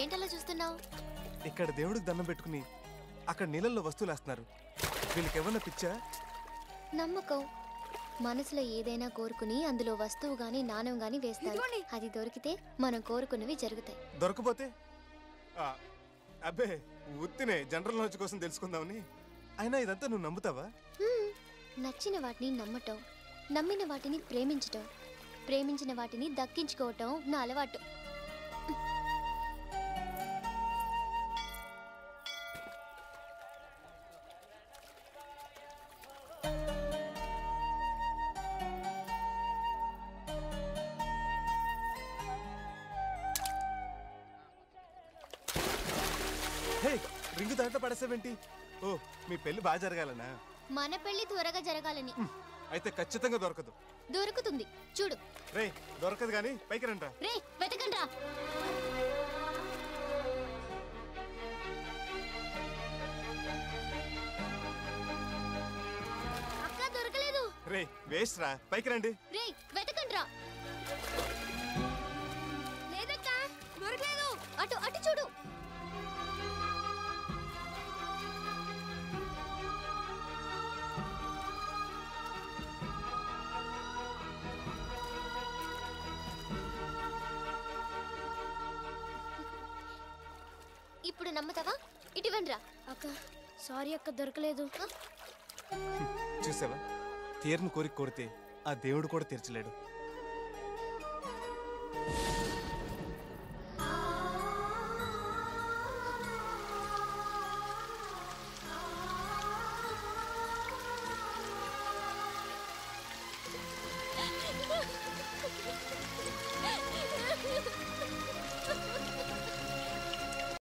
ఏంటలా చూస్తున్నావు ఇక్కడ దేవుడికి దండం పెట్టుకుని అక్కడ నీళ్ళల్లో వస్తువులు వేస్తున్నారు వీళ్ళకి ఏమన్నా పిచ్చా నమ్మకం మనసులో ఏదైనా కోరుకుని అందులో వస్తువు గాని నాణం గాని వేస్తారు ఇదిగోండి. అది దొరికితే మనం కోరుకున్నవి జరుగుతాయి దొరకపోతే ఆ, అబ్బే ఉత్తినే జనరల్ నాలెడ్జ్ కోసం తెలుసుకుందామని అయినా ఇదంతా నువ్వు నమ్ముతావా హ్మ్. నచ్చిన వాటిని నమ్మటం నమ్మిన వాటిని ప్రేమించటం ప్రేమించిన వాటిని దక్కించుకోవటం నా అలవాటు హే రింగు దాంట్లో పడేసావేంటి ఓ మీ పెళ్లి బాగా జరగాలనా మన పెళ్లి త్వరగా జరగాలని హ్మ్, అయితే ఖచ్చితంగా దొరకదు దొరుకుతుంది చూడు రే దొరకదు కానీ పైకి రండ్రా రే వెతకండ్రా అక్క దొరకలేదు రే వేస్ట్ రా పైకి రండి రే వెతకండ్రా లేదక్క దొరకలేదు అటు అటు చూడు ఇప్పుడు నమ్ముతావా ఇటువండ్రా అక్క సారీ అక్క దొరకలేదు చూసావా తీరని కోరిక కోరితే ఆ దేవుడు కూడా తీర్చలేడు